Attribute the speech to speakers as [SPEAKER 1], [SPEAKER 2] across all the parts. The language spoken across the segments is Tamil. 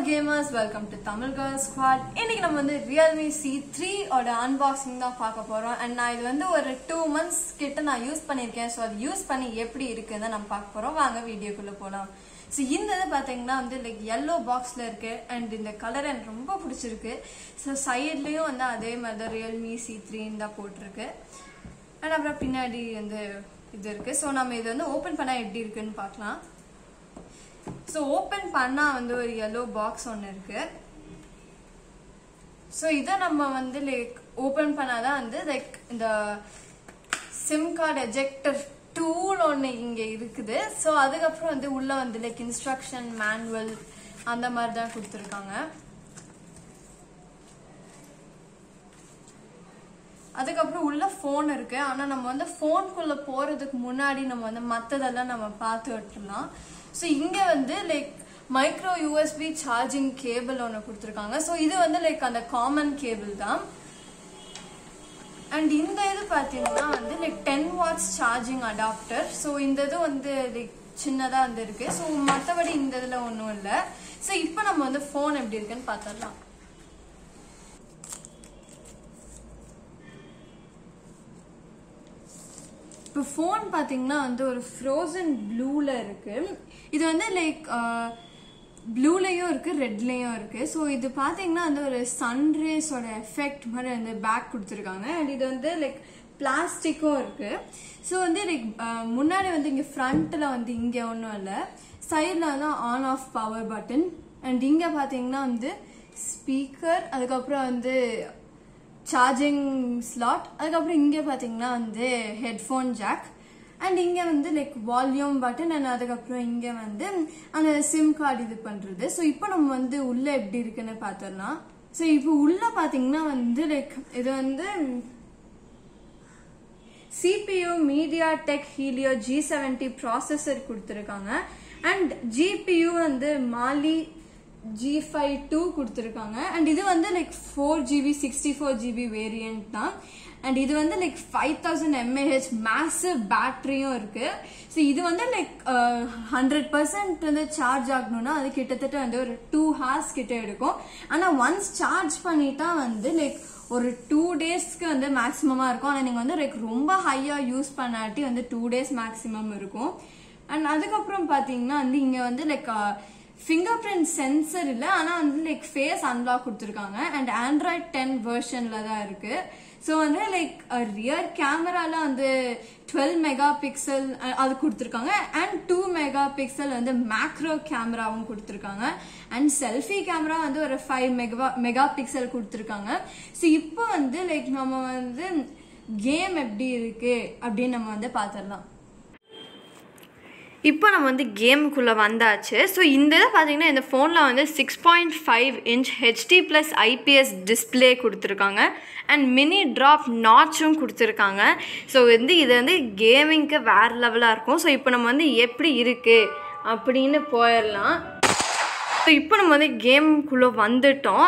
[SPEAKER 1] Gamers welcome to Tamil girl squad இன்னைக்கு நம்ம வந்து ரியல்மி சி த்ரீ ஓட அன்பாக்சிங் தான் பார்க்க போறோம் அண்ட் நான் இது வந்து ஒரு டூ மந்த்ஸ் கிட்ட நான் யூஸ் பண்ணியிருக்கேன் ஸோ அது யூஸ் பண்ணி எப்படி இருக்குன்னு தான் நம்ம பார்க்க போறோம் வாங்க வீடியோக்குள்ள போகலாம் ஸோ இந்த இது பார்த்தீங்கன்னா வந்து லைக் எல்லோ பாக்ஸில் இருக்கு அண்ட் இந்த கலர் எனக்கு ரொம்ப பிடிச்சிருக்கு ஸோ சைட்லேயும் வந்து அதே மாதிரி தான் ரியல்மி சி த்ரீன்னு தான் போட்டிருக்கு அண்ட் அப்புறம் பின்னாடி வந்து இது இருக்கு ஸோ நம்ம இது வந்து ஓப்பன் பண்ணால் எப்படி இருக்குன்னு பார்க்கலாம் ஸோ ஓப்பன் பண்ணா வந்து ஒரு yellow பாக்ஸ் ஒன்று இருக்கு ஸோ இதை நம்ம வந்து லைக் ஓப்பன் பண்ணாதான் வந்து லைக் இந்த சிம் கார்டு எஜெக்டர் டூல் ஒன்று இங்கே இருக்குது ஸோ அதுக்கப்புறம் வந்து உள்ள வந்து லைக் இன்ஸ்ட்ரக்ஷன் மேனுவல் அந்த மாதிரி தான் கொடுத்துருக்காங்க அதுக்கப்புறம் உள்ள ஃபோன் இருக்கு ஆனா நம்ம வந்து ஃபோனுக்குள்ள போறதுக்கு முன்னாடி நம்ம வந்து மத்ததெல்லாம் நம்ம பார்த்து விட்டுலாம் ஸோ இங்க வந்து like micro USB charging cable ஒன்று கொடுத்துருக்காங்க ஸோ இது வந்து லைக் அந்த காமன் கேபிள் தான் அண்ட் இந்த இது பார்த்தீங்கன்னா வந்து like ten watts charging adapter so இந்த இது வந்து லைக் சின்னதாக வந்து இருக்கு ஸோ மற்றபடி இந்த இதில் ஒன்றும் இல்லை ஸோ இப்போ நம்ம வந்து ஃபோன் எப்படி இருக்குன்னு பார்த்துடலாம் இப்போ ஃபோன் பார்த்தீங்கன்னா வந்து ஒரு ஃப்ரோசன் ப்ளூவில் இருக்கு இது வந்து லைக் ப்ளூலையும் இருக்கு ரெட்லேயும் இருக்கு ஸோ இது பார்த்தீங்கன்னா வந்து ஒரு சன்ரேஸோட எஃபெக்ட் மாதிரி வந்து பேக் கொடுத்துருக்காங்க அண்ட் இது வந்து லைக் பிளாஸ்டிக்கும் இருக்கு ஸோ வந்து லைக் முன்னாடி வந்து இங்கே ஃப்ரண்ட்டில் வந்து இங்கே ஒன்றும் இல்லை சைடில் வந்து on off power button and இங்கே பார்த்தீங்கன்னா வந்து ஸ்பீக்கர் அதுக்கப்புறம் வந்து சார்ஜிங் ஸ்லாட் அதுக்கப்புறம் இங்கே பார்த்தீங்கன்னா வந்து ஹெட்ஃபோன் ஜாக் அண்ட் இங்கே வந்து லைக் வால்யூம் பட்டன் அண்ட் அதுக்கப்புறம் இங்கே வந்து அந்த சிம் கார்டு இது பண்ணுறது ஸோ இப்போ நம்ம வந்து உள்ளே எப்படி இருக்குன்னு பார்த்துடலாம் ஸோ இப்போ உள்ளே பார்த்தீங்கன்னா வந்து லைக் இது வந்து CPU MediaTek Helio G seventy processor கொடுத்துருக்காங்க அண்ட் ஜிபியு வந்து மாலி ஜி ஃபைவ் டூ கொடுத்துருக்காங்க அண்ட் இது வந்து like four GB sixty four GB variant தான் அண்ட் இது வந்து like five thousand mAh massive பேட்டரியும் இருக்கு ஸோ இது வந்து லைக் ஹண்ட்ரட் பர்சன்ட் வந்து சார்ஜ் ஆகணும்னா அது கிட்டத்தட்ட வந்து ஒரு டூ ஹார்ஸ் கிட்ட எடுக்கும் ஆனால் ஒன்ஸ் சார்ஜ் பண்ணிட்டா வந்து லைக் ஒரு டூ டேஸ்க்கு வந்து மேக்ஸிமமாக இருக்கும் ஆனால் நீங்கள் வந்து லைக் ரொம்ப ஹையாக யூஸ் பண்ணாட்டி வந்து டூ டேஸ் மேக்ஸிமம் இருக்கும் அண்ட் அதுக்கப்புறம் பார்த்தீங்கன்னா வந்து இங்கே வந்து லைக் ஃபிங்கர் பிரிண்ட் சென்சர் இல்லை ஆனால் வந்து லைக் ஃபேஸ் அன்லாக் கொடுத்துருக்காங்க அண்ட் ஆண்ட்ராய்ட் டென் வேர்ஷனில் தான் இருக்கு ஸோ வந்து லைக் ரியர் கேமரால வந்து டுவெல் மெகா பிக்சல் அது கொடுத்துருக்காங்க அண்ட் டூ மெகா பிக்சல் வந்து மேக்ரோ கேமராவும் கொடுத்துருக்காங்க அண்ட் செல்ஃபி கேமரா வந்து ஒரு ஃபைவ் மெகா மெகா பிக்சல் கொடுத்துருக்காங்க ஸோ இப்போ வந்து லைக் நம்ம வந்து கேம் எப்படி இருக்கு அப்படின்னு நம்ம வந்து பார்த்துடலாம் இப்போ நம்ம வந்து கேமுக்குள்ளே வந்தாச்சு ஸோ இந்த இதை பார்த்தீங்கன்னா இந்த ஃபோனில் வந்து six point five inch HD plus IPS display கொடுத்துருக்காங்க அண்ட் மினி ட்ராப் நாச்சும் கொடுத்துருக்காங்க ஸோ வந்து இது வந்து கேமிங்க்கு வேறு லெவலாக இருக்கும் ஸோ இப்போ நம்ம வந்து எப்படி இருக்குது அப்படின்னு போயிடலாம் ஸோ இப்போ நம்ம வந்து கேமுக்குள்ளே வந்துட்டோம்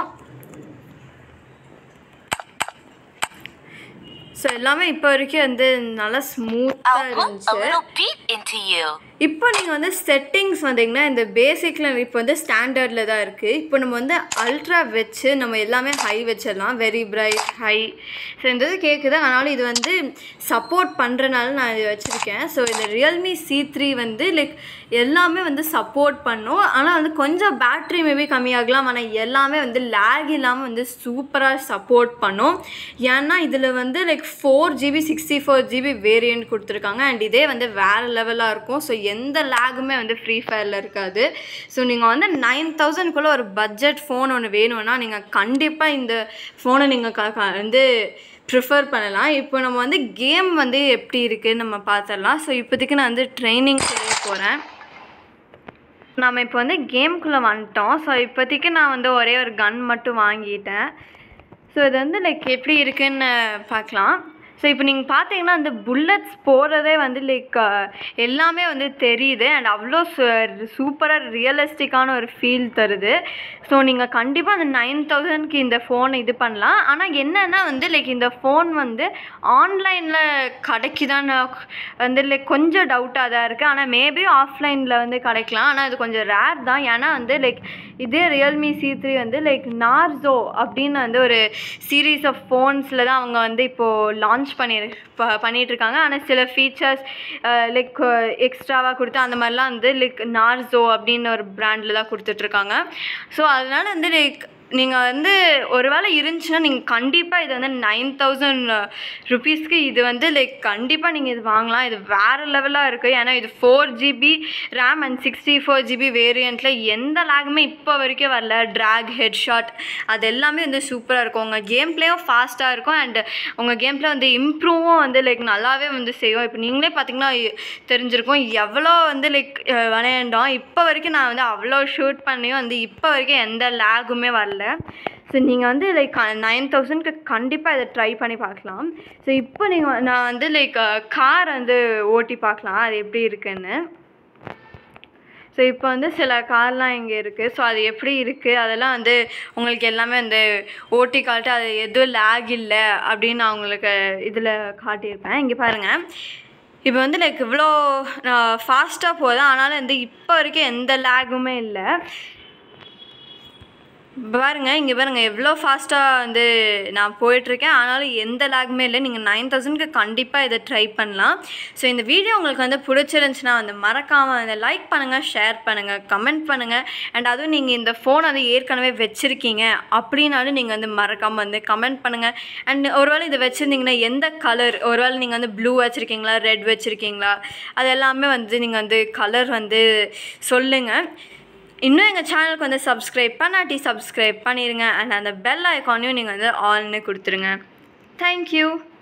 [SPEAKER 1] ஸோ எல்லாமே இப்போ வரைக்கும் வந்து நல்லா ஸ்மூத்தாக
[SPEAKER 2] I'll put a
[SPEAKER 1] இருந்துச்சு
[SPEAKER 2] little beat into you.
[SPEAKER 1] இப்போ நீங்கள் வந்து செட்டிங்ஸ் வந்தீங்கன்னா இந்த பேசிக்கில் இப்போ வந்து ஸ்டாண்டர்டில் தான் இருக்குது இப்போ நம்ம வந்து அல்ட்ரா வச்சு நம்ம எல்லாமே ஹை வச்சிடலாம் வெரி பிரைட் ஹை ஸோ இந்த இது கேட்குது அதனால இது வந்து சப்போர்ட் பண்ணுறனால நான் இது வச்சுருக்கேன் ஸோ இந்த ரியல்மி சி த்ரீ வந்து லைக் எல்லாமே வந்து சப்போர்ட் பண்ணும் ஆனால் வந்து கொஞ்சம் பேட்ரி மேபி கம்மியாகலாம் ஆனால் எல்லாமே வந்து லேக் இல்லாமல் வந்து சூப்பராக சப்போர்ட் பண்ணும் ஏன்னா இதில் வந்து like four GB sixty four GB variant கொடுத்துருக்காங்க அண்ட் இதே வந்து வேறு லெவலாக இருக்கும் ஸோ எந்த லேகுமே வந்து ஃப்ரீ ஃபயரில் இருக்காது ஸோ நீங்கள் வந்து நைன் தௌசண்ட்குள்ளே ஒரு பட்ஜெட் ஃபோன் ஒன்று வேணும்னா நீங்கள் கண்டிப்பாக இந்த ஃபோனை நீங்கள் க க- வந்து ப்ரிஃபர் பண்ணலாம் இப்போ நம்ம வந்து கேம் வந்து எப்படி இருக்குன்னு நம்ம பார்த்துடலாம் ஸோ இப்போதைக்கு நான் வந்து ட்ரைனிங் செய்ய போகிறேன் நம்ம இப்போ வந்து கேம்குள்ளே வந்துட்டோம் ஸோ இப்போதைக்கு நான் வந்து ஒரே ஒரு கன் மட்டும் வாங்கிட்டேன் ஸோ இது வந்து லைக் எப்படி இருக்குன்னு பார்க்கலாம்
[SPEAKER 2] ஸோ இப்போ நீங்கள் பார்த்தீங்கன்னா அந்த புல்லட்ஸ் போகிறதே வந்து லைக் எல்லாமே வந்து தெரியுது அண்ட் அவ்வளோ சூப்பராக ரியலிஸ்டிக்கான ஒரு ஃபீல் தருது ஸோ நீங்கள் கண்டிப்பாக அந்த நைன் தௌசண்ட்க்கு இந்த ஃபோனை இது பண்ணலாம் ஆனால் என்னென்னா வந்து லைக் இந்த ஃபோன் வந்து ஆன்லைனில் கிடைக்குதான்னு வந்து லைக் கொஞ்சம் டவுட்டாக தான் இருக்குது ஆனால் மேபி ஆஃப்லைனில் வந்து கிடைக்கலாம் ஆனால் அது கொஞ்சம் ரேர் தான் ஏன்னா வந்து லைக் இதே ரியல்மி சி த்ரீ வந்து லைக் நார்சோ அப்படின்னு வந்து ஒரு சீரீஸ் ஆஃப் ஃபோன்ஸில் தான் அவங்க வந்து இப்போது லான்ச் பண்ணி ப பண்ணிகிட்ருக்காங்க ஆனால் சில ஃபீச்சர்ஸ் லைக் எக்ஸ்ட்ராவாக கொடுத்து அந்த மாதிரிலாம் வந்து லைக் நார்சோ அப்படின்னு ஒரு பிராண்டில் தான் கொடுத்துட்ருக்காங்க ஸோ அதனால வந்து லைக் நீங்கள் வந்து ஒரு வேளை இருந்துச்சுன்னா நீங்கள் கண்டிப்பாக இது வந்து நைன் தௌசண்ட் ருபீஸ்க்கு இது வந்து லைக் கண்டிப்பாக நீங்கள் இது வாங்கலாம் இது வேறு லெவலாக இருக்குது ஏன்னா இது four GB RAM and sixty four GB வேரியண்ட்டில் எந்த லேகுமே இப்போ வரைக்கும் வரல ட்ராக் ஹெட்ஷாட் அது எல்லாமே வந்து சூப்பராக இருக்கும் உங்கள் கேம் பிளேயும் ஃபாஸ்ட்டாக இருக்கும் அண்ட் உங்கள் கேம் பிளே வந்து இம்ப்ரூவும் வந்து லைக் நல்லாவே வந்து செய்யும் இப்போ நீங்களே பார்த்தீங்கன்னா தெரிஞ்சிருக்கும் எவ்வளோ வந்து லைக் விளையாண்டோம் இப்போ வரைக்கும் நான் வந்து அவ்வளோ ஷூட் பண்ணியும் வந்து இப்போ வரைக்கும் எந்த லேகுமே வரல ஸோ நீங்கள் வந்து லைக் நைன் தௌசண்ட்க்கு கண்டிப்பாக இதை ட்ரை பண்ணி பார்க்கலாம் ஸோ இப்போ நீங்கள் நான் வந்து லைக் கார் வந்து ஓட்டி பார்க்கலாம் அது எப்படி இருக்குன்னு ஸோ இப்போ வந்து சில கார்லாம் இங்கே இருக்குது ஸோ அது எப்படி இருக்குது அதெல்லாம் வந்து உங்களுக்கு எல்லாமே வந்து ஓட்டி காட்டு அது எதுவும் லேக் இல்லை அப்படின்னு நான் உங்களுக்கு இதில் காட்டியிருப்பேன் இங்கே பாருங்கள் இப்போ வந்து லைக் இவ்வளோ ஃபாஸ்ட்டாக போகுது ஆனாலும் வந்து இப்போ வரைக்கும் எந்த லேகுமே இல்லை பாருங்க இங்கே பாருங்க எவ்வளோ ஃபாஸ்ட்டாக வந்து நான் போயிட்டுருக்கேன் ஆனாலும் எந்த லேகுமே இல்லை நீங்கள் நைன் தௌசண்ட்க்கு கண்டிப்பாக இதை ட்ரை பண்ணலாம் ஸோ இந்த வீடியோ உங்களுக்கு வந்து பிடிச்சிருந்துச்சுன்னா வந்து மறக்காமல் வந்து லைக் பண்ணுங்கள் ஷேர் பண்ணுங்கள் கமெண்ட் பண்ணுங்கள் அண்ட் அதுவும் நீங்கள் இந்த ஃபோன் வந்து ஏற்கனவே வச்சுருக்கீங்க அப்படின்னாலும் நீங்கள் வந்து மறக்காமல் வந்து கமெண்ட் பண்ணுங்கள் அண்ட் ஒருவேளை இதை வச்சுருந்தீங்கன்னா எந்த கலர் ஒருவேளை நீங்கள் வந்து ப்ளூ வச்சுருக்கீங்களா ரெட் வச்சுருக்கீங்களா அது எல்லாமே வந்து நீங்கள் வந்து கலர் வந்து சொல்லுங்கள் இன்னும் எங்கள் சேனலுக்கு வந்து சப்ஸ்கிரைப் பண்ணாட்டி சப்ஸ்கிரைப் பண்ணிடுங்க அண்ட் அந்த பெல் ஐக்கானையும் நீங்கள் வந்து ஆல்னு கொடுத்துருங்க தேங்க்யூ